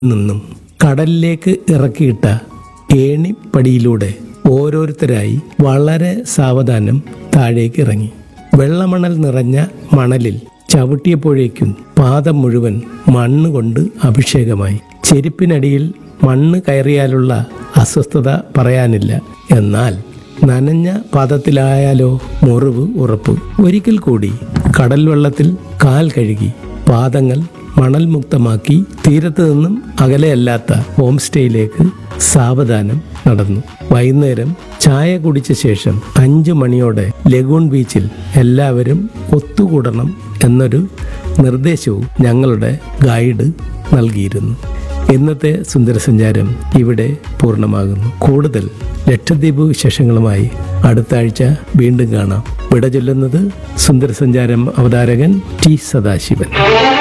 നിന്നും കടലിലേക്ക് ഇറക്കിയിട്ട ഏണിപ്പടിയിലൂടെ ഓരോരുത്തരായി വളരെ സാവധാനം താഴേക്ക് ഇറങ്ങി വെള്ളമണൽ നിറഞ്ഞ മണലിൽ ചവിട്ടിയപ്പോഴേക്കും പാദം മുഴുവൻ മണ്ണ് കൊണ്ട് അഭിഷേകമായി ചെരുപ്പിനടിയിൽ മണ്ണ് കയറിയാലുള്ള അസ്വസ്ഥത പറയാനില്ല എന്നാൽ നനഞ്ഞ പാദത്തിലായാലോ മുറിവ് ഉറപ്പ് ഒരിക്കൽ കൂടി കടൽ വെള്ളത്തിൽ കാൽ കഴുകി പാദങ്ങൾ മണൽ മുക്തമാക്കി തീരത്ത് നിന്നും അകലെയല്ലാത്ത ഹോം സ്റ്റേയിലേക്ക് സാവധാനം നടന്നു വൈകുന്നേരം ചായ കുടിച്ച ശേഷം അഞ്ചു മണിയോടെ ലഗൂൺ ബീച്ചിൽ എല്ലാവരും ഒത്തുകൂടണം എന്നൊരു നിർദ്ദേശവും ഞങ്ങളുടെ ഗൈഡ് നൽകിയിരുന്നു ഇന്നത്തെ സുന്ദരസഞ്ചാരം ഇവിടെ പൂർണ്ണമാകുന്നു കൂടുതൽ ലക്ഷദ്വീപ് വിശേഷങ്ങളുമായി അടുത്ത ആഴ്ച വീണ്ടും കാണാം വിട ചൊല്ലുന്നത് സുന്ദരസഞ്ചാരം അവതാരകൻ ടി സദാശിവൻ